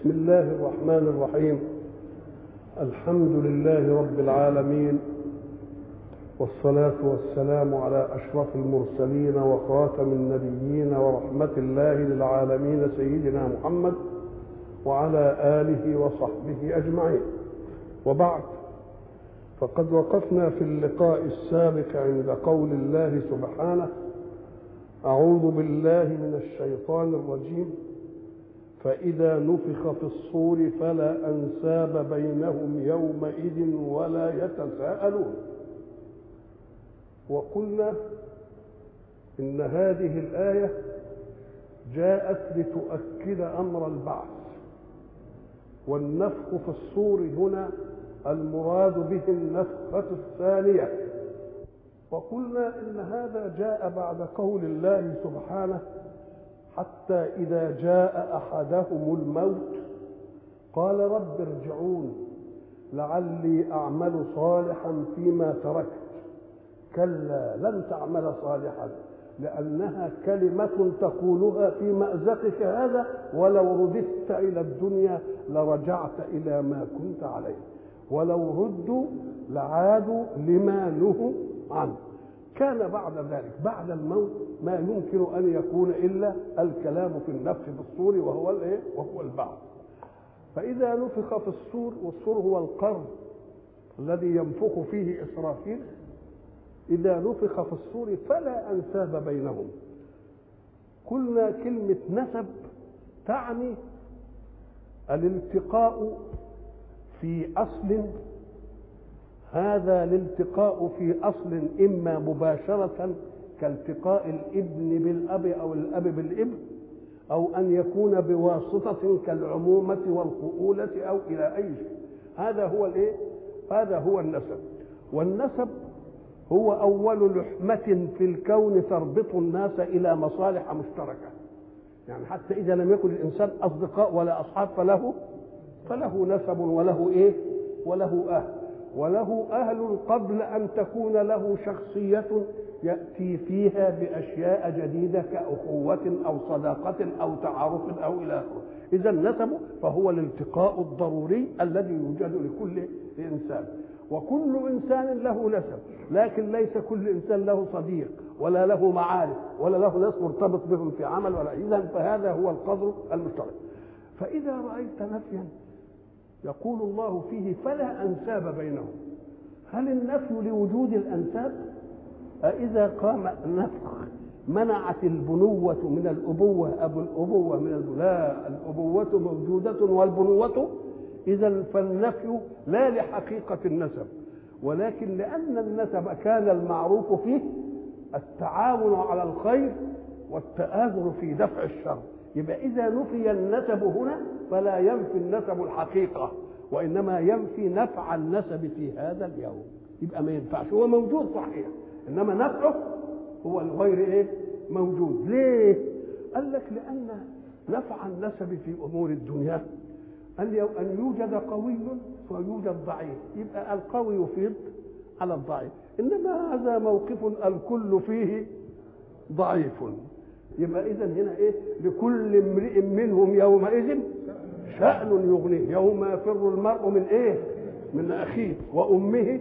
بسم الله الرحمن الرحيم الحمد لله رب العالمين والصلاة والسلام على أشرف المرسلين وخاتم النبيين ورحمة الله للعالمين سيدنا محمد وعلى آله وصحبه أجمعين وبعد فقد وقفنا في اللقاء السابق عند قول الله سبحانه أعوذ بالله من الشيطان الرجيم فإذا نفخ في الصور فلا أنساب بينهم يومئذ ولا يتساءلون وقلنا إن هذه الآية جاءت لتؤكد أمر البعث والنفخ في الصور هنا المراد به النفخة الثانية وقلنا إن هذا جاء بعد قول الله سبحانه حتى إذا جاء أحدهم الموت قال رب ارجعون لعلي أعمل صالحا فيما تركت كلا لن تعمل صالحا لأنها كلمة تقولها في مأزقك هذا ولو رددت إلى الدنيا لرجعت إلى ما كنت عليه ولو ردوا لعادوا لما نهوا عنه كان بعد ذلك بعد الموت ما يمكن ان يكون الا الكلام في النفخ في الصور وهو الايه؟ وهو البعث. فاذا نفخ في الصور والصور هو القرن الذي ينفخ فيه اسرافيل اذا نفخ في الصور فلا انساب بينهم. قلنا كلمه نسب تعني الالتقاء في اصل هذا الالتقاء في اصل اما مباشره كالتقاء الابن بالاب او الاب بالابن او ان يكون بواسطه كالعمومه والخؤوله او الى اي شيء هذا هو الايه هذا هو النسب والنسب هو اول لحمه في الكون تربط الناس الى مصالح مشتركه يعني حتى اذا لم يكن الانسان اصدقاء ولا اصحاب فله فله نسب وله ايه وله اهل وله أهل قبل أن تكون له شخصية يأتي فيها بأشياء جديدة كأخوة أو صداقة أو تعارف أو إلى آخره إذا النسب فهو الالتقاء الضروري الذي يوجد لكل إنسان وكل إنسان له نسب لكن ليس كل إنسان له صديق ولا له معارف ولا له ناس مرتبط بهم في عمل ولا إذا فهذا هو القدر المشترك فإذا رأيت نفيا يقول الله فيه فلا أنساب بينهم هل النفي لوجود الأنساب أإذا قام النفخ منعت البنوة من الأبوة أبو الأبوة من البنوة لا الأبوة موجودة والبنوة إذا فالنفي لا لحقيقة النسب ولكن لأن النسب كان المعروف فيه التعاون على الخير والتآزر في دفع الشر يبقى إذا نفي النسب هنا فلا ينفي النسب الحقيقة وإنما ينفي نفع النسب في هذا اليوم يبقى ما ينفعش هو موجود صحيح إنما نفعه هو الغير إيه موجود ليه قال لك لأن نفع النسب في أمور الدنيا أن أن يوجد قوي ويوجد ضعيف يبقى القوي يفيض على الضعيف إنما هذا موقف الكل فيه ضعيف يبقى اذا هنا ايه لكل امرئ منهم يومئذ شأن يغنيه يوم يفر المرء من ايه من اخيه وامه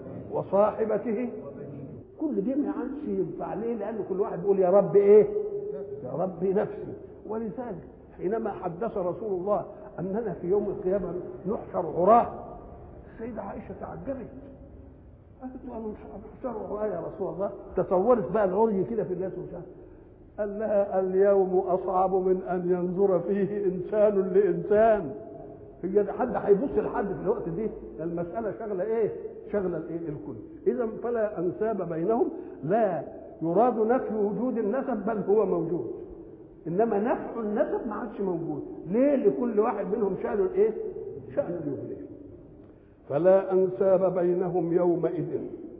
وصاحبته كل دي ما عادش ينفع ليه لان كل واحد بيقول يا رب ايه يا رب نفسي ولذلك حينما حدث رسول الله اننا في يوم القيامه نحشر عراه السيده عائشه تعجبت قالت له نحشر عراه يا رسول الله تصورت بقى العري كده في الناس ومش قال لها اليوم اصعب من ان ينظر فيه انسان لانسان هي حد هيبص لحد في الوقت دي المساله شغله ايه شغله الايه الكل اذا فلا انساب بينهم لا يراد نفي وجود النسب بل هو موجود انما نفع النسب ما عادش موجود ليه لكل واحد منهم شأن ايه شأن يغنيه فلا انساب بينهم يومئذ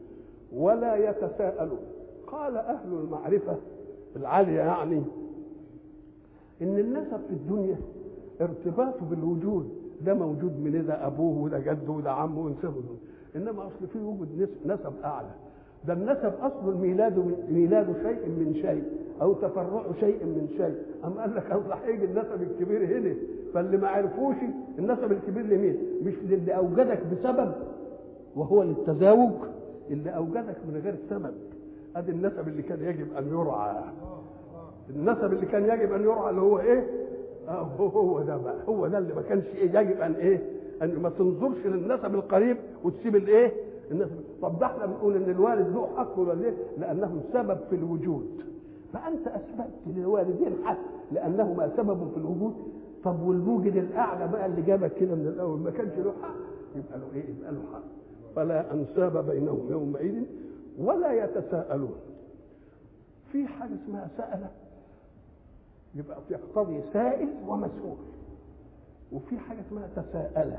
ولا يتساءلون قال اهل المعرفه العالية يعني إن النسب في الدنيا ارتباطه بالوجود ده موجود من ده أبوه وده جده وده عمه ونسبه إنما أصل في وجود نسب أعلى ده النسب أصل الميلاد ميلاد شيء من شيء او تفرع شيء من شيء ام قال لك اصل هيجي النسب الكبير هنا فاللي ما عرفوش النسب الكبير لمين مش للي اوجدك بسبب وهو للتزاوج اللي اوجدك من غير سبب ادي النسب اللي كان يجب ان يرعى النسب اللي كان يجب ان يرعى اللي هو ايه آه هو هو ده بقى هو ده اللي ما كانش إيه يجب ان ايه ان ما تنظرش للنسب القريب وتسيب الايه النسب طب ده احنا بنقول ان الوالد له حق ولا ليه لانه سبب في الوجود فانت اثبتت للوالدين حق لانهما سبب في الوجود طب والموجد الاعلى بقى اللي جابك كده من الاول ما كانش له حق يبقى له ايه يبقى له حق فلا انساب بينهم يومئذ ولا يتساءلون في حاجه اسمها سأله يبقى يقتضي سائل ومسؤول وفي حاجه اسمها تساءله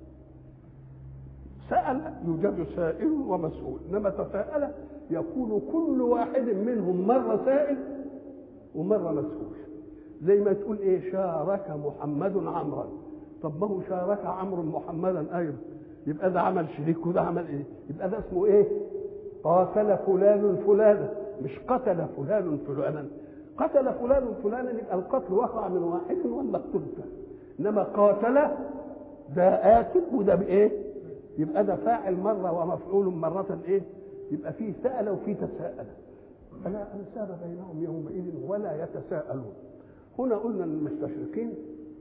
سأل يوجد سائل ومسؤول انما تساءل يكون كل واحد منهم مره سائل ومره مسؤول زي ما تقول ايه شارك محمد عمرا طب ما هو شارك عمرو محمدا ايضا يبقى ده عمل شريك وده عمل ايه يبقى ده اسمه ايه قاتل فلان فلانا مش قتل فلان فلانا قتل فلان فلانا يبقى القتل وقع من واحد والمقتول انما قاتل ده قاتل وده بايه يبقى ده فاعل مره ومفعول مره ايه يبقى فيه سأل وفيه تساءل فلا انساب بينهم يومئذ ولا يتساءلون هنا قلنا للمستشرقين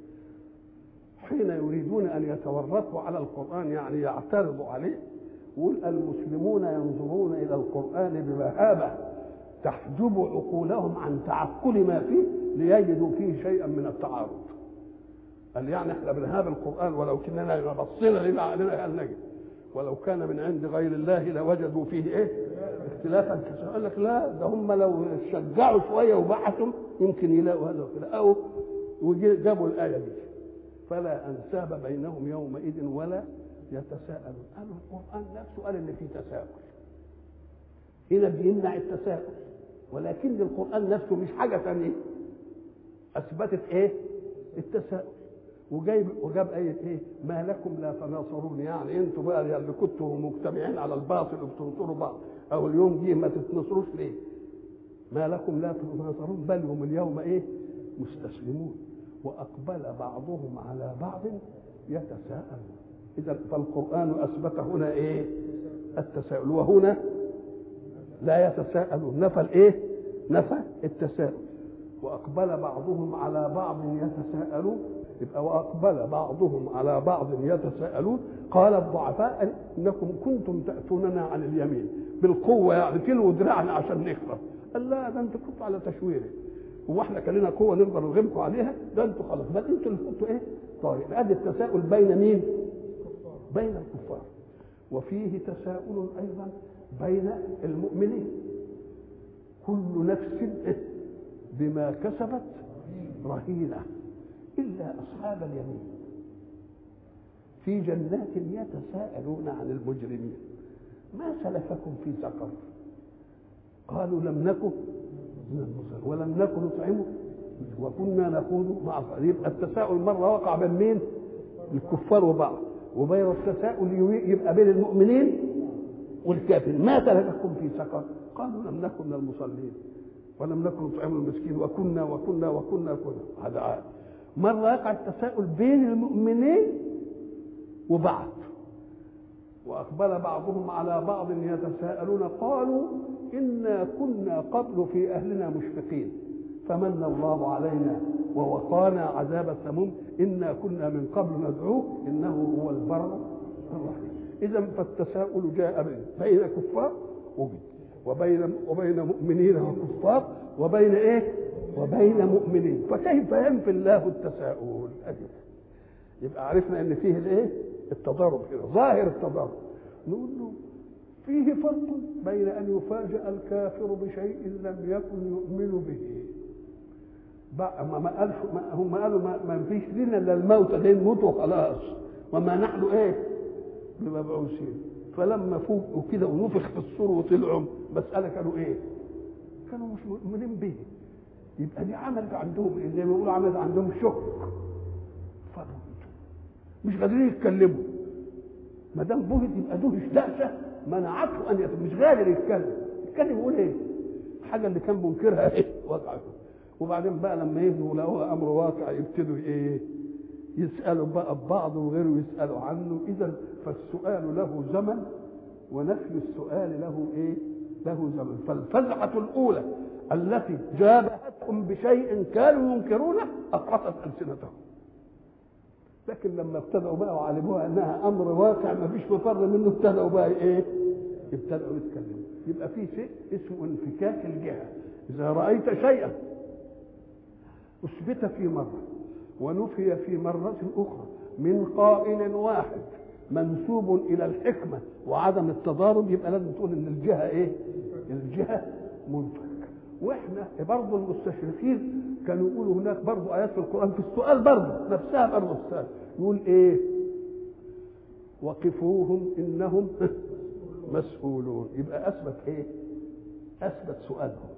حين يريدون ان يتورطوا على القران يعني يعترضوا عليه يقول المسلمون ينظرون الى القران بمهابه تحجب عقولهم عن تعقل ما فيه ليجدوا فيه شيئا من التعارض قال يعني احنا بنهاب القران ولو كنا بصينا لنا علينا قال نجد ولو كان من عند غير الله لوجدوا فيه ايه اختلافا كثيرا قال لك لا ده هم لو شجعوا شويه وبحثوا يمكن يلاقوا هذا وكده وجابوا الايه دي فلا انساب بينهم يومئذ ولا يتساءلون قالوا القران نفسه قال ان في تساؤل هنا بيمنع التساؤل ولكن القران نفسه مش حاجه ثانيه اثبتت ايه التساؤل وجايب وجاب آية إيه؟ ما لكم لا تناصرون يعني أنتوا بقى اللي كنتوا مجتمعين على الباطل وبتنصروا بعض أو اليوم جه ما تتنصروش ليه؟ ما لكم لا تناصرون بل هم اليوم إيه؟ مستسلمون وأقبل بعضهم على بعض يتساءلون إذا فالقرآن أثبت هنا إيه؟ التساؤل وهنا لا يتساءلون نفى الإيه؟ نفى التساؤل وأقبل بعضهم على بعض يتساءلون يبقى واقبل بعضهم على بعض يتساءلون قال الضعفاء انكم كنتم تاتوننا عن اليمين بالقوه يعني تلو دراعنا عشان نكفر قال لا ده انتوا كنتوا على تشويره هو احنا كان لنا قوه نقدر نغلبكم عليها ده انتوا خلاص بل انتوا اللي كنتوا ايه طيب ادي التساؤل بين مين بين الكفار وفيه تساؤل ايضا بين المؤمنين كل نفس بما كسبت رهينه إلا أصحاب اليمين في جنات يتساءلون عن المجرمين ما سلككم في سقر قالوا لم نكن من المصر ولم نكن نطعمه وكنا نخوض مع يبقى التساؤل مرة وقع بين مين؟ الكفار وبعض وبين التساؤل يبقى بين المؤمنين والكافر ما سلككم في سقر قالوا لم نكن من المصلين ولم نكن نطعم المسكين وكنا وكنا وكنا كنا هذا عاد مرة يقع التساؤل بين المؤمنين وبعض وأقبل بعضهم على بعض يتساءلون قالوا إنا كنا قبل في أهلنا مشفقين فمن الله علينا ووقانا عذاب السموم إنا كنا من قبل ندعوه إنه هو البر الرحيم إذا فالتساؤل جاء بين كفار وجد وبين وبين مؤمنين وكفار وبين ايه؟ وبين مؤمنين فكيف ينفي الله التساؤل يبقى عرفنا ان فيه الايه التضارب هنا ظاهر التضارب نقول له فيه فرق بين ان يفاجأ الكافر بشيء لم يكن يؤمن به بقى ما ما قالش ما هم قالوا ما, ما فيش لنا الا الموت ده نموت وخلاص وما نحن ايه بمبعوثين فلما فوقوا كده ونفخ في الصور وطلعوا مسألة كانوا ايه؟ كانوا مش مؤمنين به يبقى دي عملت عندهم ايه؟ زي ما بيقولوا عملت عندهم شك مش قادرين يتكلموا ما دام بهت يبقى دهش دهشه منعته ان يت... مش قادر يتكلم يتكلم يقول ايه؟ الحاجه اللي كان منكرها ايه؟ واقع وبعدين بقى لما يبدوا لقوه امر واقع يبتدوا ايه يسالوا بقى ببعض وغيره يسالوا عنه اذا فالسؤال له زمن ونفي السؤال له ايه له زمن فالفزعه الاولى التي جابهتهم بشيء كانوا ينكرونه اقرصت السنتهم لكن لما ابتدأوا بقى وعلموها انها امر واقع ما فيش مفر منه ابتدأوا بقى ايه؟ ابتدأوا يتكلموا يبقى في شيء اسمه انفكاك الجهه اذا رايت شيئا اثبت في مره ونفي في مره اخرى من قائل واحد منسوب الى الحكمه وعدم التضارب يبقى لازم تقول ان الجهه ايه؟ الجهه منفك واحنا برضه المستشرقين كانوا يقولوا هناك برضه ايات في القران في السؤال برضه نفسها برضه السؤال يقول ايه؟ وقفوهم انهم مسؤولون يبقى اثبت ايه؟ اثبت سؤالهم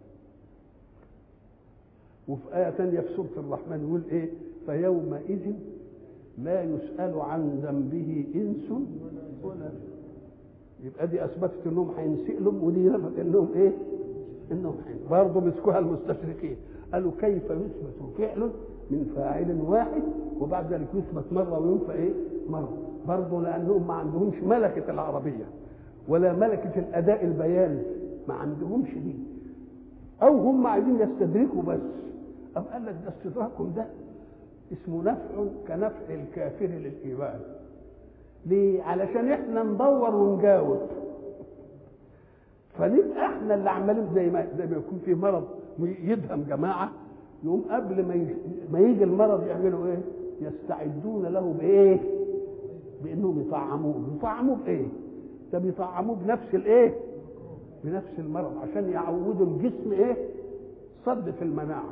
وفي آية تانية في سورة الرحمن يقول إيه؟ فيومئذ لا يسأل عن ذنبه إنس ولا يبقى دي أثبتت إنهم هينسألوا ودي نفت إنهم إيه؟ إنهم برضه مسكوها المستشرقين قالوا كيف يثبت فعل من فاعل واحد وبعد ذلك يثبت مرة وينفى إيه؟ مرة برضه لأنهم ما عندهمش ملكة العربية ولا ملكة الأداء البياني ما عندهمش دي أو هم عايزين يستدركوا بس أم قال لك ده استدراكهم ده اسمه نفع كنفع الكافر للإيمان ليه؟ علشان احنا ندور ونجاوب فنبقى احنا اللي عمالين زي ما زي ما يكون في مرض يدهم جماعه يقوم قبل ما ما يجي المرض يعملوا ايه؟ يستعدون له بايه؟ بانهم يطعموه، يطعموه بايه؟ ده بيطعموه بنفس الايه؟ بنفس المرض عشان يعودوا الجسم ايه؟ صد في المناعه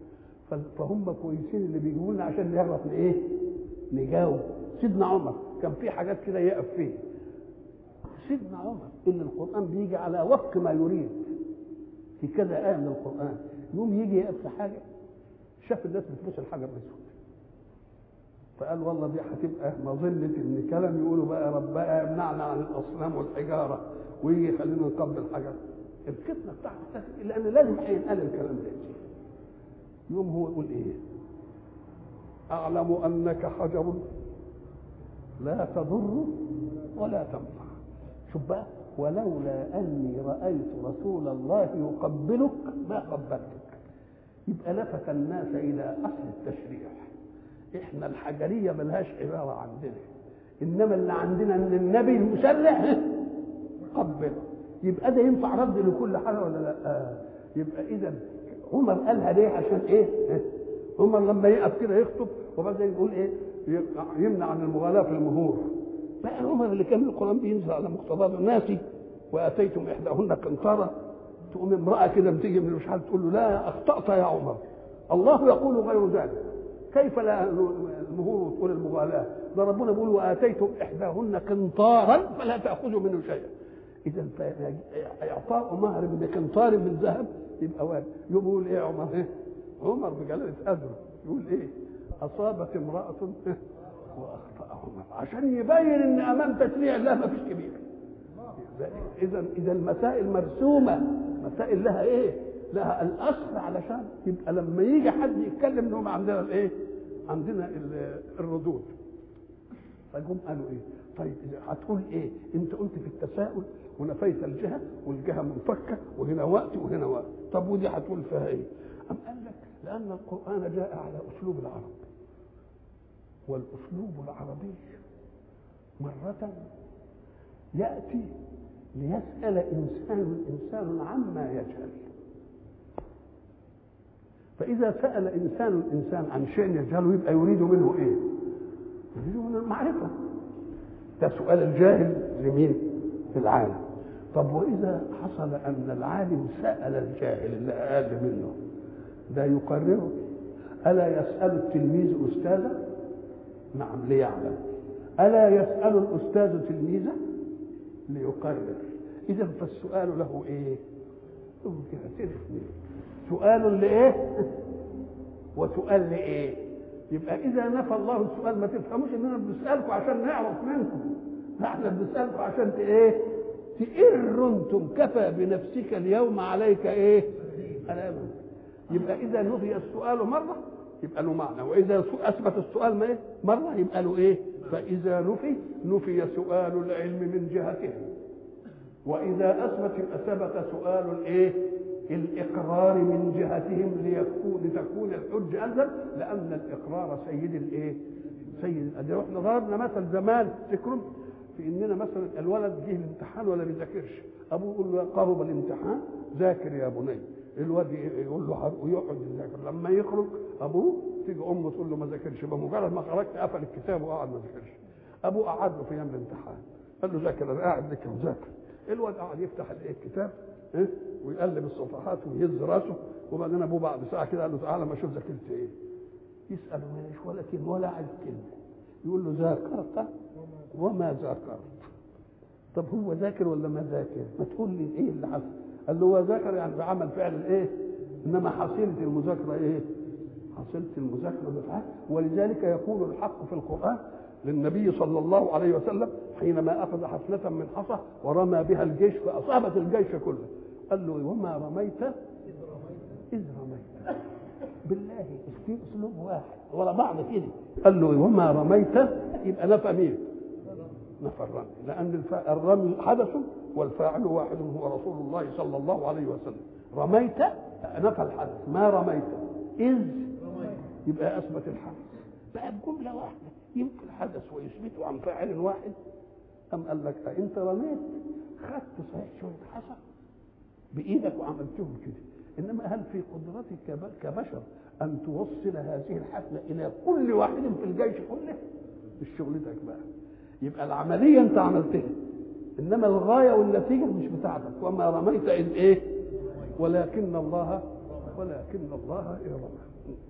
فهم كويسين اللي بيجيبوا لنا عشان نعرف ايه؟ نجاوب سيدنا عمر كان في حاجات كده يقف فيه سيدنا عمر ان القران بيجي على وفق ما يريد في كذا ايه من القران يوم يجي يقف في حاجه شاف الناس بتبص الحجر الاسود فقال والله دي هتبقى مظله ان كلام يقولوا بقى ربنا يمنعنا عن الاصنام والحجاره ويجي يخلينا نقبل الحجر الفتنه بتاعت لان لازم هينقال الكلام ده يوم هو يقول ايه اعلم انك حجر لا تضر ولا تنفع شوف بقى ولولا اني رايت رسول الله يقبلك ما قبلتك يبقى لفت الناس الى اصل التشريع احنا الحجريه ملهاش عباره عندنا انما اللي عندنا ان النبي المشرع قبل يبقى ده ينفع رد لكل حاجه ولا لا آه. يبقى اذا عمر قالها ليه عشان ايه عمر لما يقف كده يخطب وبعدين يقول ايه يمنع عن المغالاه في المهور بقى عمر اللي كان القران بينزل على مقتضى الناس واتيتم احداهن قنطارا تقوم امراه كده بتيجي من مش تقول له لا اخطات يا عمر الله يقول غير ذلك كيف لا المهور وتقول المغالاه ده ربنا بيقول واتيتم احداهن قنطارا فلا تاخذوا منه شيئا اذا اعطاء مهر بقنطار من ذهب يبقى واجب يقول ايه عمر ايه عمر بجلاله قدره يقول ايه اصابت امراه واخطا عمر عشان يبين ان امام تشريع الله ما فيش كبير اذا اذا المسائل مرسومه مسائل لها ايه لها الاصل علشان يبقى لما يجي حد يتكلم انهم عندنا الايه عندنا الردود فجم قالوا ايه طيب هتقول ايه انت قلت في التساؤل ونفيت الجهه والجهه منفكه وهنا وقت وهنا وقت طب ودي هتقول فيها ايه ام قال لك لان القران جاء على اسلوب العرب والاسلوب العربي مره ياتي ليسال انسان انسان عما يجهل فاذا سال انسان الانسان عن شيء يجهله يبقى يريد منه ايه يريد منه المعرفه ده سؤال الجاهل لمين في العالم طب واذا حصل ان العالم سال الجاهل اللي اقل منه ده يقرره الا يسال التلميذ استاذه نعم ليعلم الا يسال الاستاذ تلميذه ليقرر اذا فالسؤال له ايه له جهتين اثنين سؤال لايه وسؤال لايه يبقى اذا نفى الله السؤال ما تفهموش اننا بنسالكم عشان نعرف منكم لا احنا بنسالكم عشان ايه تقر انتم كفى بنفسك اليوم عليك ايه الاما يبقى اذا نفي السؤال مره يبقى له معنى واذا اثبت السؤال ما إيه؟ مره يبقى له ايه فاذا نفي نفي سؤال العلم من جهتهم واذا اثبت يبقى ثبت سؤال الايه الاقرار من جهتهم ليكون لتكون الحجه انزل لان الاقرار سيد الايه سيد ده احنا ضربنا مثل زمان تفتكروا في اننا مثلا الولد جه الامتحان ولا بيذاكرش ابوه يقول له قرب الامتحان ذاكر يا بني الواد يقول له ويقعد يذاكر لما يخرج ابوه تيجي امه تقول له ما ذاكرش بمجرد ما خرجت قفل الكتاب وقعد ما ذاكرش ابوه قعد له في يوم الامتحان قال له ذاكر انا قاعد لك وذاكر الواد قعد يفتح الايه الكتاب إيه؟ ويقلب الصفحات ويهز راسه وبعدين ابوه بعد ساعه كده قال له تعالى ما اشوف ذاكرت ايه يساله ماشي ولا كلمه ولا عايز كلمه يقول له ذاكرت وما ذاكرت طب هو ذاكر ولا ما ذاكر ما تقول لي ايه اللي حصل قال له هو ذاكر يعني بعمل فعل ايه انما حصيله المذاكره ايه حصيله المذاكره بفعل ولذلك يقول الحق في القران للنبي صلى الله عليه وسلم حينما اخذ حفنه من حصى ورمى بها الجيش فاصابت الجيش كله قال له وما رميت اذ رميت بالله في اسلوب واحد ورا بعض كده قال له وما رميت يبقى نفى مين؟ نفى الرمي لان الرمي حدث والفاعل واحد هو رسول الله صلى الله عليه وسلم رميت نفى الحدث ما رميت اذ يبقى اثبت الحدث بقى بجمله واحده يمكن حدث ويثبته عن فاعل واحد أم قال لك أنت رميت خدت صحيح شوية حصى بإيدك وعملتهم كده إنما هل في قدرتك كبشر أن توصل هذه الحفلة إلى كل واحد في الجيش كله مش شغلتك بقى يبقى العملية أنت عملتها إنما الغاية والنتيجة مش بتاعتك وما رميت إذ إيه ولكن الله ولكن الله إيه رمى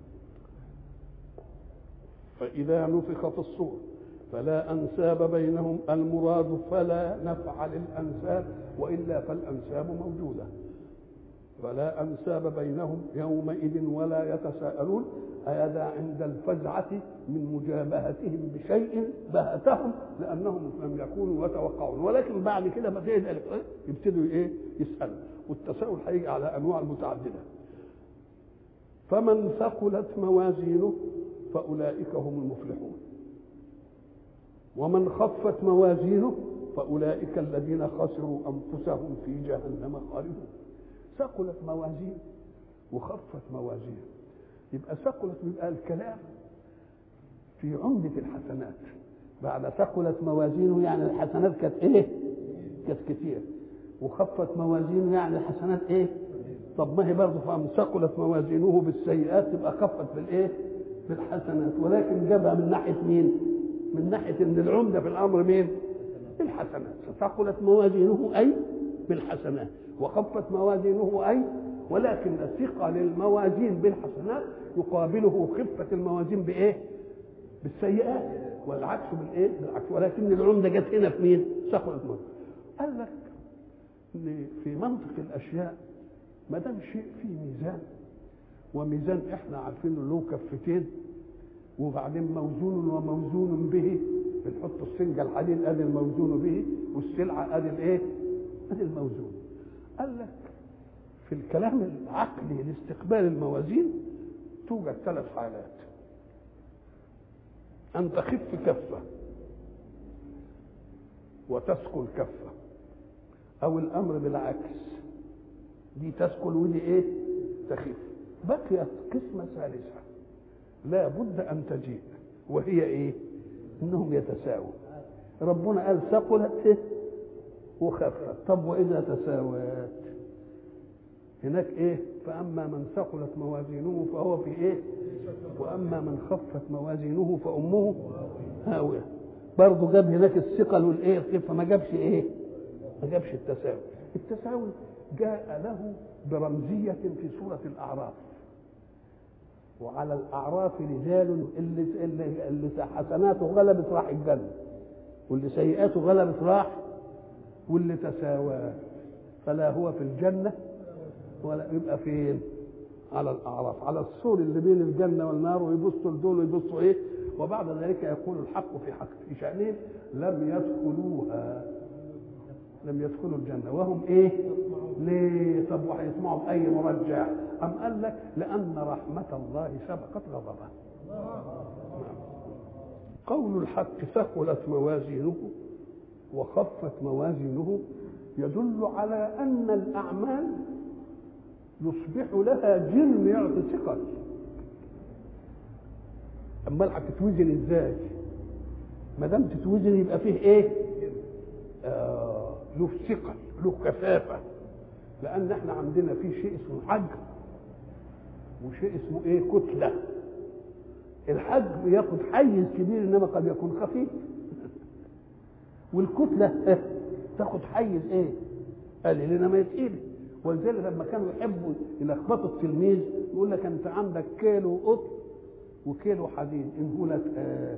فإذا نفخ في الصور فلا أنساب بينهم المراد فلا نفع للأنساب وإلا فالأنساب موجودة فلا أنساب بينهم يومئذ ولا يتساءلون هذا عند الفزعة من مجابهتهم بشيء بهتهم لأنهم لم يكونوا يتوقعون ولكن بعد كده ما يبتدوا إيه يسألوا والتساؤل هيجي على أنواع متعددة فمن ثقلت موازينه فأولئك هم المفلحون ومن خفت موازينه فأولئك الذين خسروا أنفسهم في جهنم خالدون ثقلت موازين وخفت موازين يبقى ثقلت يبقى الكلام في عمدة الحسنات بعد ثقلت موازينه يعني الحسنات كانت ايه؟ كانت كتير وخفت موازينه يعني الحسنات ايه؟ طب ما هي برضه فهم ثقلت موازينه بالسيئات تبقى خفت بالايه؟ بالحسنات ولكن جابها من ناحيه مين؟ من ناحيه ان العمده في الامر مين؟ الحسنات فثقلت موازينه اي بالحسنات وخفت موازينه اي ولكن ثقل الموازين بالحسنات يقابله خفه الموازين بايه؟ بالسيئات والعكس بالايه؟ بالعكس ولكن العمده جت هنا في مين؟ ثقلت موازين قال لك ان في منطق الاشياء ما دام شيء فيه ميزان وميزان احنا عارفين له كفتين وبعدين موزون وموزون به بنحط السنجة الحديد ادي الموزون به والسلعة ادي الايه؟ ادي الموزون. قال لك في الكلام العقلي لاستقبال الموازين توجد ثلاث حالات. أن تخف كفة وتثقل كفة أو الأمر بالعكس دي تثقل ودي إيه؟ تخف. بقيت قسمة ثالثة لا بد أن تجيء وهي إيه؟ إنهم يتساووا ربنا قال ثقلت وخفت طب وإذا تساوت هناك إيه؟ فأما من ثقلت موازينه فهو في إيه؟ وأما من خفت موازينه فأمه هاوية برضه جاب هناك الثقل والإيه؟ الخفة ما جابش إيه؟ ما جابش التساوي التساوي جاء له برمزية في سورة الأعراف وعلى الاعراف رجال اللي اللي, اللي حسناته غلبت راح الجنه واللي سيئاته غلبت راح واللي تساوى فلا هو في الجنه ولا يبقى فين؟ على الاعراف على السور اللي بين الجنه والنار ويبصوا لدول ويبصوا ايه؟ وبعد ذلك يقول الحق في حق في شانهم لم يدخلوها لم يدخلوا الجنه وهم ايه ليه طب وهيطمعوا باي مرجع ام قال لك لان رحمه الله سبقت غضبه قول الحق ثقلت موازينه وخفت موازينه يدل على ان الاعمال يصبح لها جرم يعطي ثقل امال هتتوزن ازاي ما دام تتوزن يبقى فيه ايه آه له ثقل له كثافه لان احنا عندنا في شيء اسمه حجم وشيء اسمه ايه كتله الحجم ياخد حيز كبير انما قد يكون خفيف والكتله تاخد حيز ايه قليل انما يتقيل ولذلك لما كانوا يحبوا يلخبطوا التلميذ يقول لك انت عندك كيلو قطن وكيلو حديد انه لك قال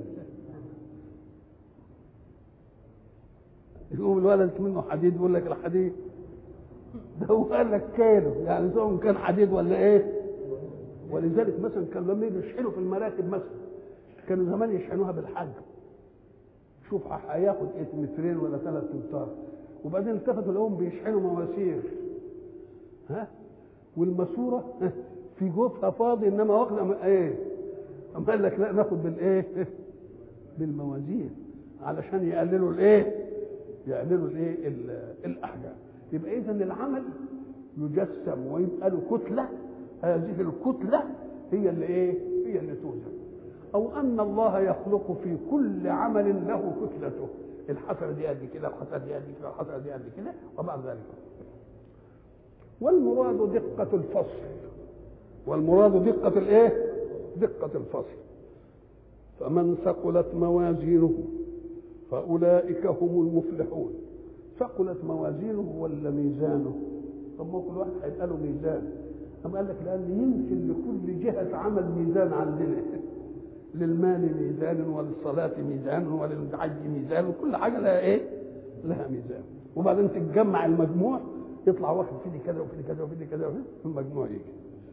يقوم الولد منه حديد يقول لك الحديد ده هو قال لك كيلو يعني سواء كان حديد ولا ايه ولذلك مثلا كانوا لما يجوا يشحنوا في المراكب مثلا كانوا زمان يشحنوها بالحجم شوف هياخد ايه مترين ولا ثلاث امتار وبعدين التفتوا لقوهم بيشحنوا مواسير ها والماسوره في جوفها فاضي انما واخده ايه أم قال لك لا ناخد بالايه بالموازين علشان يقللوا الايه يقللوا الايه الاحجام يبقى اذا العمل يجسم ويبقى له كتله هذه الكتله هي اللي ايه هي اللي توزن او ان الله يخلق في كل عمل له كتلته الحسنه دي قد كده الحسنه دي قد كده الحسنه دي قد كده وبعد ذلك والمراد دقه الفصل والمراد دقه الايه دقه الفصل فمن ثقلت موازينه فاولئك هم المفلحون ثقلت موازينه ولا ميزانه طب ما كل واحد هيبقى له ميزان أم قال لك لأن يمكن لكل جهة عمل ميزان عندنا للمال ميزان وللصلاة ميزان وللحج ميزان وكل حاجة لها إيه؟ لها ميزان وبعدين تتجمع المجموع يطلع واخد في دي كذا وفي دي كذا وفي دي كذا وفي المجموع يجي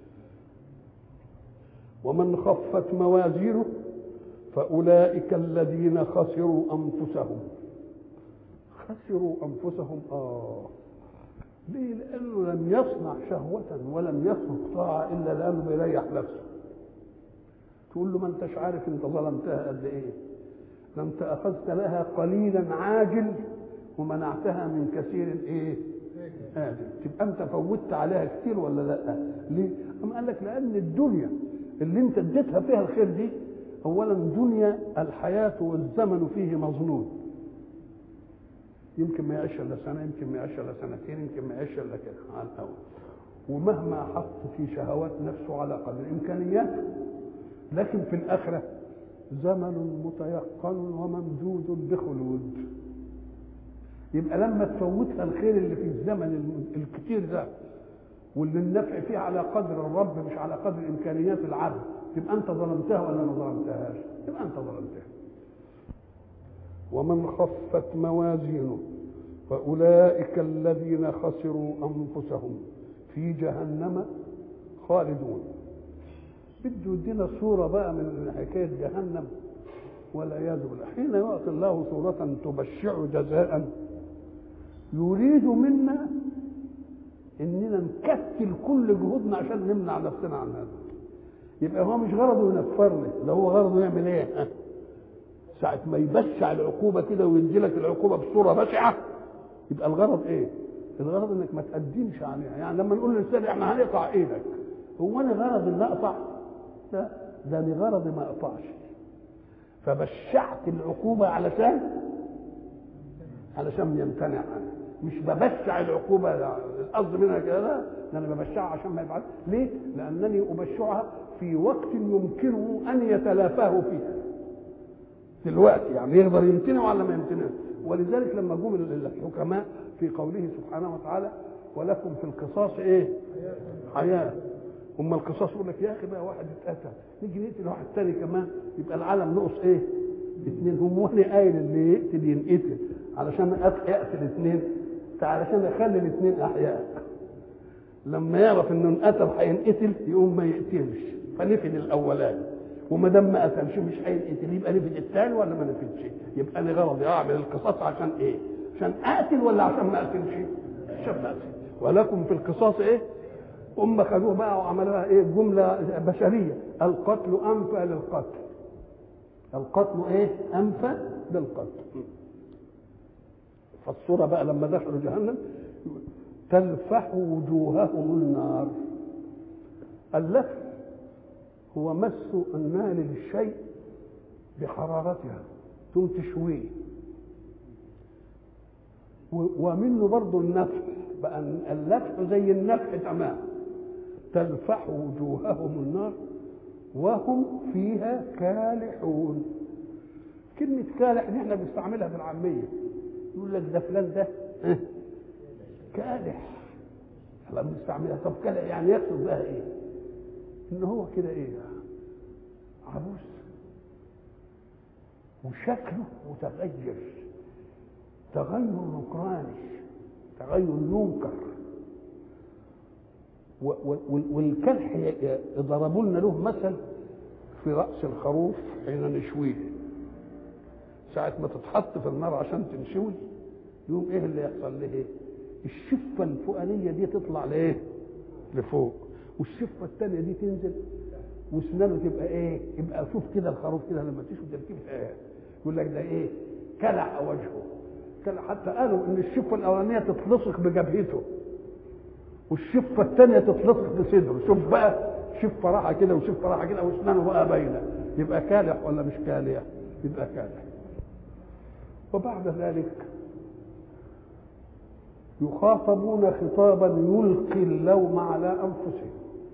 ومن خفت موازينه فأولئك الذين خسروا أنفسهم خسروا أنفسهم آه ليه؟ لأنه لم يصنع شهوة ولم يترك طاعة إلا لأنه بيريح نفسه. تقول له ما أنتش عارف أنت ظلمتها قد إيه؟ ده أنت أخذت لها قليلا عاجل ومنعتها من كثير إيه؟ آجل. تبقى أنت فوتت عليها كتير ولا لأ؟ ليه؟ أم قال لك لأن الدنيا اللي أنت اديتها فيها الخير دي أولا دنيا الحياة والزمن فيه مظنون. يمكن ما يعيش الا سنه يمكن ما يعيش الا سنتين يمكن ما يعيش الا كده على الاول ومهما حط في شهوات نفسه على قدر امكانياته لكن في الاخره زمن متيقن وممدود بخلود يبقى لما تفوتها الخير اللي في الزمن الكتير ده واللي النفع فيه على قدر الرب مش على قدر امكانيات العبد تبقى انت ظلمتها ولا ما ظلمتهاش؟ تبقى انت ظلمتها ومن خفت موازينه فأولئك الذين خسروا أنفسهم في جهنم خالدون بده يدينا صورة بقى من حكاية جهنم والعياذ بالله حين يعطي الله صورة تبشع جزاء يريد منا اننا نكتل كل جهودنا عشان نمنع نفسنا عن هذا يبقى هو مش غرضه ينفرنا ده هو غرضه يعمل ايه ساعة ما يبشع العقوبة كده ويدي لك العقوبة بصورة بشعة يبقى الغرض ايه؟ الغرض انك ما تقدمش عليها، يعني لما نقول للإنسان احنا هنقطع ايدك، هو انا غرض ان اقطع؟ لا ده لغرض ما اقطعش. فبشعت العقوبة علشان علشان يمتنع عنها، مش ببشع العقوبة القصد منها كده لا ده انا ببشعها عشان ما يفعل، ليه؟ لأنني أبشعها في وقت يمكنه أن يتلافاه فيها. دلوقتي يعني يقدر يمتنع ولا ما يمتنعش ولذلك لما جم الحكماء في قوله سبحانه وتعالى ولكم في القصاص ايه حياه هم القصاص يقول لك يا اخي بقى واحد اتقتل نيجي نقتل واحد تاني كمان يبقى العالم نقص ايه اثنين هم وانا قايل اللي يقتل ينقتل علشان اقتل اثنين علشان اخلي الاثنين احياء لما يعرف انه انقتل هينقتل يقوم ما يقتلش فنفد الاولاني وما دام ما قتلش مش هينقتل يبقى نفد الثاني ولا ما نفدش يبقى انا غرضي اعمل القصاص عشان ايه عشان اقتل ولا عشان ما اقتلش عشان ما اقتل ولكم في القصاص ايه هم خدوه بقى وعملوها ايه جمله بشريه القتل انفى للقتل القتل ايه انفى للقتل فالصورة بقى لما دخلوا جهنم تلفح وجوههم النار اللف هو مس النار للشيء بحرارتها ثم تشويه ومنه برضه النفح بقى اللفح زي النفح تمام تلفح وجوههم النار وهم فيها كالحون كلمة كالح دي احنا بنستعملها في العامية يقول لك ده فلان ده كالح احنا بنستعملها طب كالح يعني يقصد بها ايه؟ ان هو كده ايه؟ عروس وشكله متغير تغير نكراني تغير ينكر والكلح ضربوا لنا له مثل في رأس الخروف حين نشويه ساعة ما تتحط في النار عشان تنشوي يوم ايه اللي يحصل له ايه؟ الشفة الفوقانية دي تطلع لايه؟ لفوق والشفة الثانية دي تنزل واسنانه تبقى ايه؟ يبقى شوف كده الخروف كده لما تشوف تركيب ايه؟ يقول لك ده ايه؟ كلع وجهه كلع حتى قالوا ان الشفة الأولانية تتلصق بجبهته والشفة الثانية تتلصق بصدره شوف بقى شفة راحة كده وشفة راحة كده واسنانه بقى باينة يبقى كالح ولا مش كالح؟ يبقى كالح وبعد ذلك يخاطبون خطابا يلقي اللوم على انفسهم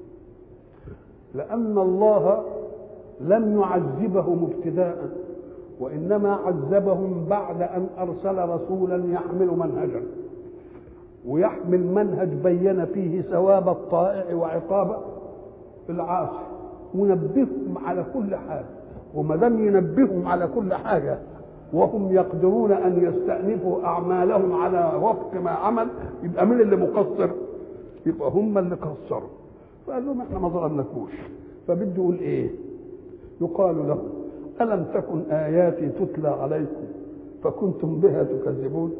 لان الله لم يعذبهم ابتداء وانما عذبهم بعد ان ارسل رسولا يحمل منهجا ويحمل منهج بين فيه ثواب الطائع وعقاب العاصي ونبههم على كل حاجه وما دام ينبههم على كل حاجه وهم يقدرون ان يستأنفوا اعمالهم على وفق ما عمل يبقى مين اللي مقصر؟ يبقى هم اللي قصروا فقال لهم احنا ما ظلمناكوش فبده يقول ايه؟ يقال لهم الم تكن اياتي تتلى عليكم فكنتم بها تكذبون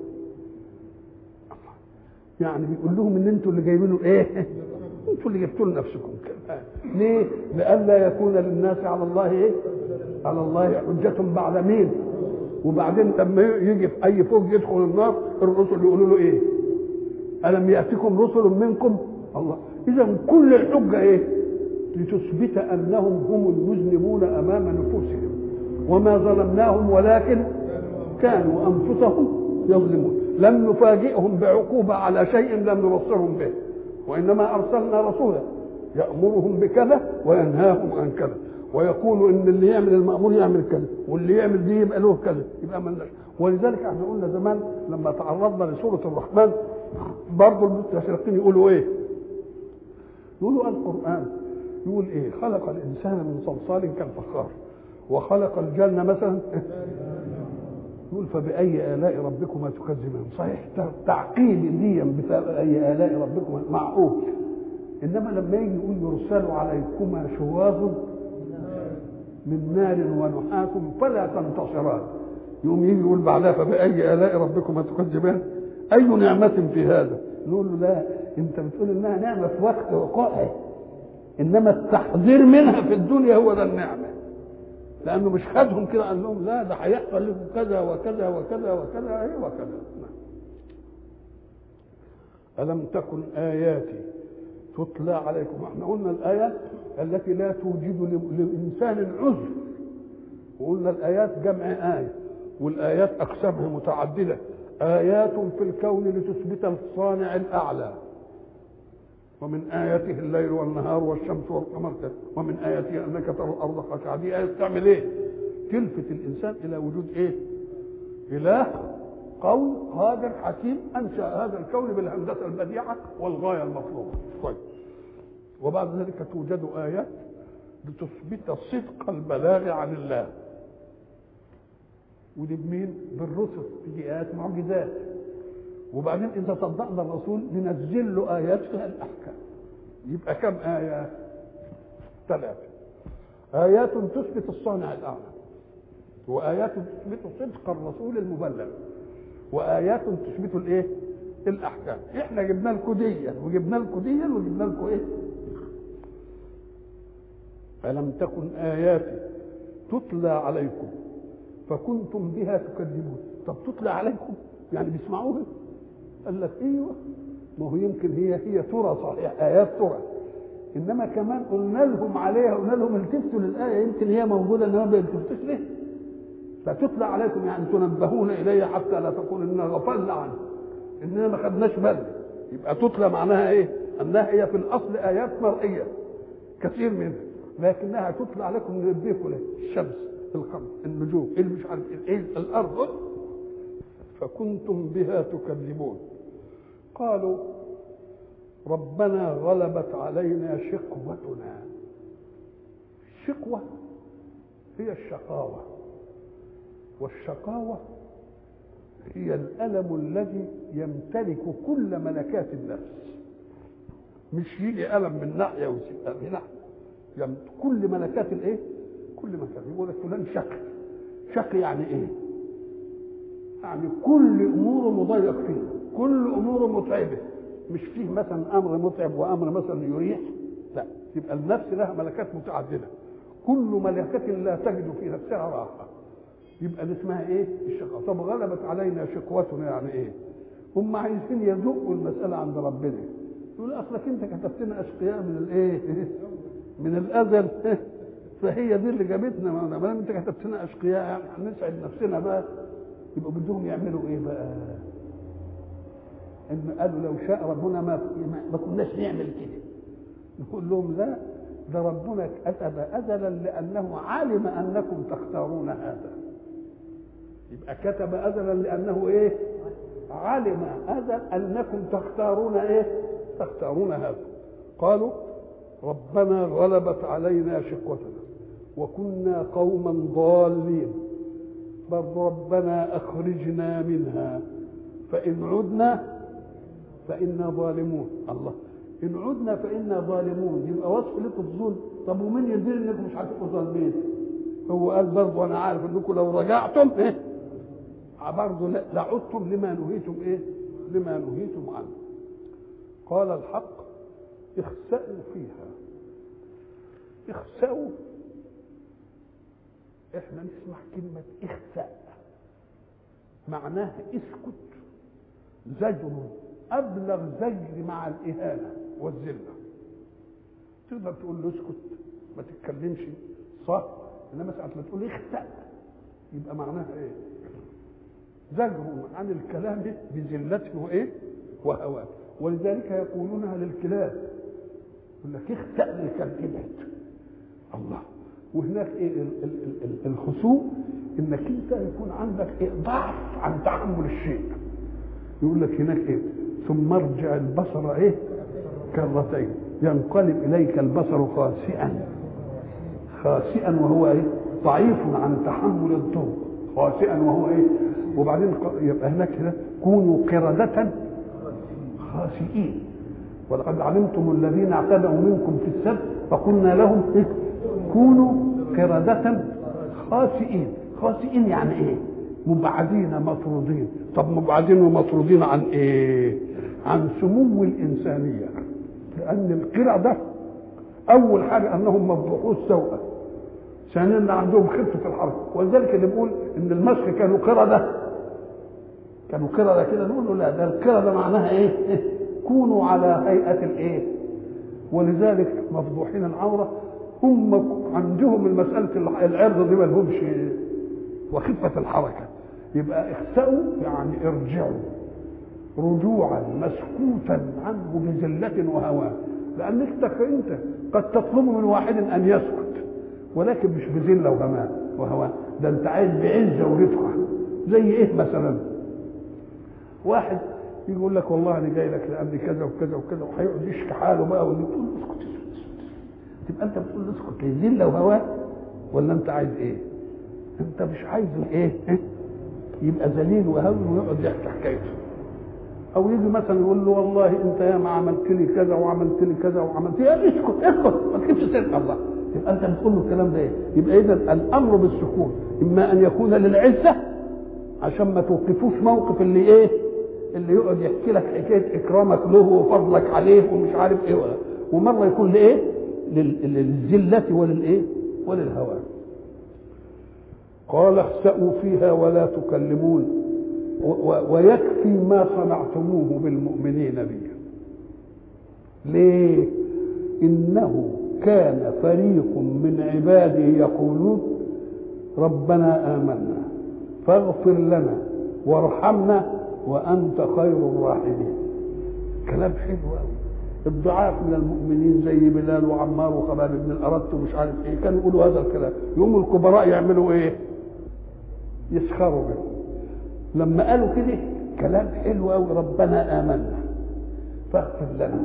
يعني بيقول لهم ان انتوا اللي جايبينه ايه؟ انتوا اللي جبتوا لنفسكم كده ليه؟ لئلا يكون للناس على الله ايه؟ على الله حجة بعد مين؟ وبعدين لما يجي في اي فوق يدخل النار الرسل يقولوا له ايه؟ الم ياتكم رسل منكم؟ الله اذا كل الحجه ايه؟ لتثبت انهم هم المذنبون امام نفوسهم وما ظلمناهم ولكن كانوا انفسهم يظلمون لم نفاجئهم بعقوبه على شيء لم نبصرهم به وانما ارسلنا رسولا يامرهم بكذا وينهاهم عن كذا ويقول ان اللي يعمل المامور يعمل كذا واللي يعمل دي يبقى له كذا يبقى ملناش ولذلك احنا قلنا زمان لما تعرضنا لسوره الرحمن برضه المستشرقين يقولوا ايه؟ يقولوا القران يقول ايه؟ خلق الانسان من صلصال كالفخار وخلق الجنه مثلا يقول فبأي آلاء ربكما تكذبان صحيح تعقيب دي بأي آلاء ربكما معقول إنما لما يجي يقول يرسل عليكما شواظ من نار ونحاس فلا تنتصران يقوم يجي يقول بعدها فبأي آلاء ربكما تكذبان أي نعمة في هذا نقول له لا أنت بتقول إنها نعمة في وقت وقائع إنما التحذير منها في الدنيا هو ده النعمة لأنه مش خدهم كده قال لهم لا ده هيحصل لكم كذا وكذا وكذا وكذا أي وكذا ألم تكن آياتي تتلى عليكم احنا قلنا الآيات التي لا توجد لإنسان عذر وقلنا الآيات جمع آية والآيات أقسامها متعددة آيات في الكون لتثبت الصانع الأعلى ومن آياته الليل والنهار والشمس والقمر ومن آياته أنك ترى الأرض خاشعة دي آية تعمل إيه؟ تلفت الإنسان إلى وجود إيه؟ إله قوي قادر حكيم أنشأ هذا الكون بالهندسة البديعة والغاية المطلوبة طيب وبعد ذلك توجد آيات لتثبت صدق البلاغ عن الله ودي بمين؟ بالرسل تيجي آيات معجزات وبعدين إذا صدقنا الرسول ننزل له آيات فيها الأحكام يبقى كم آية؟ ثلاثة آيات تثبت الصانع الأعلى وآيات تثبت صدق الرسول المبلغ وايات تثبت الايه الاحكام احنا جبنا لكم ديا وجبنا لكم ديا وجبنا لكم ايه ألم تكن آياتي تتلى عليكم فكنتم بها تكذبون طب تتلى عليكم يعني بيسمعوها قال لك ايوه ما هو يمكن هي هي ترى صحيح ايات ترى انما كمان قلنا لهم عليها قلنا لهم التفتوا للايه يمكن هي موجوده انما ما بيلتفتوش ليه فتتلى عليكم يعني تنبهون الي حتى لا تقول اننا غفلنا عنه اننا ما خدناش بالنا يبقى تتلى معناها ايه انها هي في الاصل ايات مرئيه كثير منها لكنها تتلى عليكم ننبهكم ليه الشمس القمر النجوم اللي مش عارف ايه الارض فكنتم بها تكذبون قالوا ربنا غلبت علينا شقوتنا الشقوة هي الشقاوة والشقاوة هي الألم الذي يمتلك كل ملكات النفس مش يجي ألم من ناحية ويسيب من ناحية كل ملكات الايه؟ كل ملكات يقول لك فلان شقي شقي يعني ايه؟ يعني كل اموره مضيق فيه كل اموره متعبه مش فيه مثلا امر متعب وامر مثلا يريح لا يبقى النفس لها ملكات متعدده كل ملكة لا تجد في نفسها راحة يبقى دي اسمها ايه؟ الشقاء طب غلبت علينا شقوتنا يعني ايه؟ هم عايزين يزقوا المسألة عند ربنا يقول اصلك انت كتبت لنا اشقياء من الايه؟ من الازل فهي دي اللي جابتنا ما دام انت كتبت لنا اشقياء يعني هنسعد نفسنا بقى يبقوا بدهم يعملوا ايه بقى؟ ان قالوا لو شاء ربنا ما ما كناش نعمل كده نقول لهم لا ده ربنا كتب ازلا لانه علم انكم تختارون هذا يبقى كتب ازلا لانه ايه علم ازل انكم تختارون ايه تختارون هذا قالوا ربنا غلبت علينا شقوتنا وكنا قوما ضالين برضو ربنا اخرجنا منها فان عدنا فإنا ظالمون الله إن عدنا فإنا ظالمون يبقى وصف لكم الظلم طب ومين يدري إنكم مش هتبقوا ظالمين هو قال برضه أنا عارف إنكم لو رجعتم إيه برضه لعدتم لما نهيتم إيه لما نهيتم عنه قال الحق اخسأوا فيها اخسأوا احنا نسمع كلمة اخسأ معناها اسكت زجر ابلغ زجر مع الاهانه والذله تقدر تقول له اسكت ما تتكلمش صح انما ساعه ما تقول اخسأ يبقى معناها ايه زجر عن الكلام بذلته وايه وهواه ولذلك يقولونها للكلاب يقول لك اخسأ للكلب ابعد الله وهناك ايه الخسوء انك انت يكون عندك إيه ضعف عن تحمل الشيء يقول لك هناك ايه ثم ارجع البصر ايه كرتين ينقلب اليك البصر خاسئا خاسئا وهو ايه ضعيف عن تحمل الضوء خاسئا وهو ايه وبعدين يبقى هناك كده كونوا قردة خاسئين ولقد علمتم الذين اعتدوا منكم في السبت فقلنا لهم إيه؟ كونوا قردة خاسئين خاسئين يعني ايه مبعدين مطرودين طب مبعدين ومطرودين عن ايه عن سمو الانسانيه لان القردة اول حاجه انهم مفضوحو السوء ثانيا ان عندهم خفه الحرب ولذلك اللي بيقول ان المسخ كانوا قرده كانوا قرده كده نقول له لا ده القرده معناها ايه كونوا على هيئه الايه ولذلك مفضوحين العوره هم عندهم المساله العرض دي ما لهمش وخفه الحركه يبقى اخسأوا يعني ارجعوا رجوعا مسكوتا عنه بذلة وهوان لأنك انت قد تطلب من واحد أن يسكت ولكن مش بذلة وهوان وهوان ده انت عايز بعزة ورفعة زي ايه مثلا واحد يقول لك والله انا جاي لك لأني كذا وكذا وكذا وهيقعد يشكي حاله بقى واللي تقول اسكت اسكت تبقى انت بتقول اسكت ذله وهوان ولا انت عايز ايه؟ انت مش عايز ايه؟ إيه؟ يبقى ذليل وهون ويقعد يحكي حكايته او يجي مثلا يقول له والله انت يا ما عملت لي كذا وعملت لي كذا وعملت لي اسكت اسكت ما تجيبش سيره الله يبقى انت بتقول له الكلام ده ايه؟ يبقى اذا الامر بالسكون اما ان يكون للعزه عشان ما توقفوش موقف اللي ايه اللي يقعد يحكي لك حكايه اكرامك له وفضلك عليه ومش عارف ايه ومره يكون لايه للذله وللايه وللهوان قال اخسأوا فيها ولا تكلمون ويكفي ما صنعتموه بالمؤمنين بي ليه انه كان فريق من عبادي يقولون ربنا امنا فاغفر لنا وارحمنا وانت خير الراحمين كلام حلو قوي الضعاف من المؤمنين زي بلال وعمار وخباب بن الأرد ومش عارف ايه كانوا يقولوا هذا الكلام يقوموا الكبراء يعملوا ايه يسخروا بهم لما قالوا كده كلام حلو قوي ربنا آمنا فاغفر لنا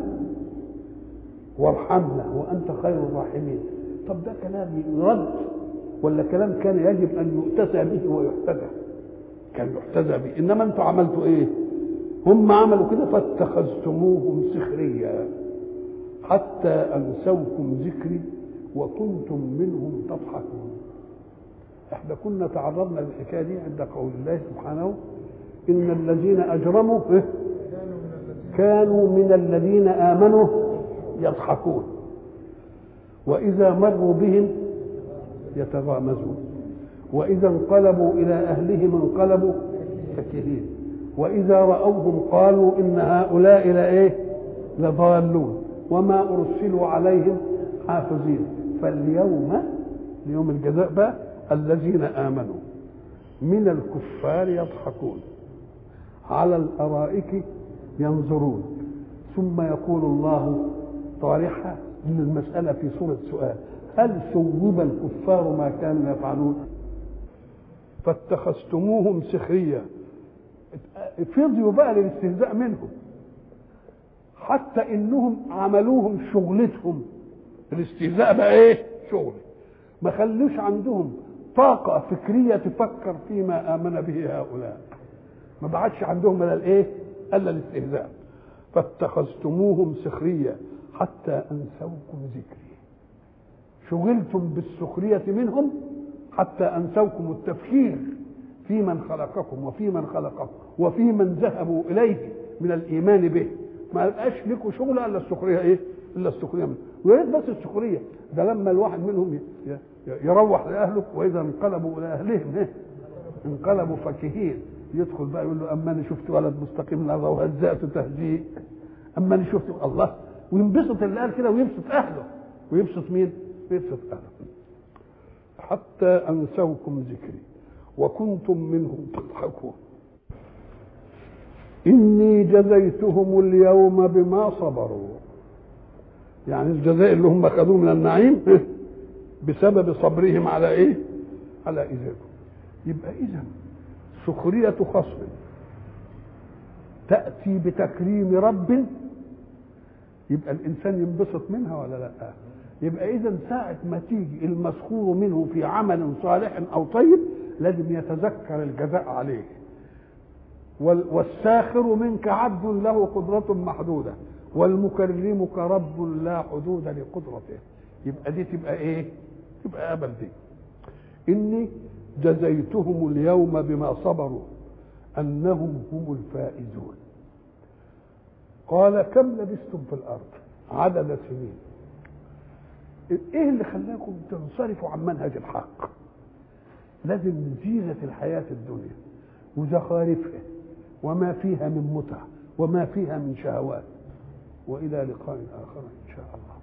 وارحمنا وانت خير الراحمين طب ده كلام يرد ولا كلام كان يجب ان يؤتسى به ويحتذى كان يحتذى به انما انتوا عملتوا ايه هم عملوا كده فاتخذتموهم سخريا حتى انسوكم ذكري وكنتم منهم تضحكون احنا كنا تعرضنا للحكايه دي عند قول الله سبحانه ان الذين اجرموا كانوا من الذين امنوا يضحكون واذا مروا بهم يتغامزون واذا انقلبوا الى اهلهم انقلبوا فكهين واذا راوهم قالوا ان هؤلاء لايه لضالون وما ارسلوا عليهم حافظين فاليوم يوم الجزاء بقى الذين امنوا من الكفار يضحكون على الارائك ينظرون ثم يقول الله طارحا من المساله في صوره سؤال هل ثوب الكفار ما كانوا يفعلون فاتخذتموهم سخريا فضيوا بقى للاستهزاء منهم حتى انهم عملوهم شغلتهم الاستهزاء بقى ايه شغل ما خلوش عندهم طاقة فكرية تفكر فيما آمن به هؤلاء ما بعدش عندهم الا الايه الا الاستهزاء فاتخذتموهم سخريا حتى انسوكم ذكري شغلتم بالسخرية منهم حتى انسوكم التفكير في من خلقكم وفي من خلقكم وفي من ذهبوا اليه من الايمان به ما يبقاش لكم شغل الا السخريه ايه؟ الا السخريه منه ويا ريت بس السخريه ده لما الواحد منهم يروح لاهله واذا انقلبوا الى اهلهم ايه؟ انقلبوا فكهين يدخل بقى يقول له اما انا شفت ولد مستقيم الارض وهزأته تهزيء اما انا شفت الله وينبسط اللي قال كده ويبسط اهله ويبسط مين؟ ويبسط اهله حتى انسوكم ذكري وكنتم منهم تضحكون إني جزيتهم اليوم بما صبروا يعني الجزاء اللي هم خدوه من النعيم بسبب صبرهم على ايه على ايذائكم يبقى اذا سخرية خصم تأتي بتكريم رب يبقى الإنسان ينبسط منها ولا لا يبقى إذا ساعة ما تيجي المسخور منه في عمل صالح أو طيب لازم يتذكر الجزاء عليه والساخر منك عبد له قدرة محدودة والمكرمك رب لا حدود لقدرته يبقى دي تبقى ايه تبقى ابل دي اني جزيتهم اليوم بما صبروا انهم هم الفائزون قال كم لبثتم في الارض عدد سنين ايه اللي خلاكم تنصرفوا عن منهج الحق لازم زينة الحياة الدنيا وزخارفها وما فيها من متع وما فيها من شهوات والى لقاء اخر ان شاء الله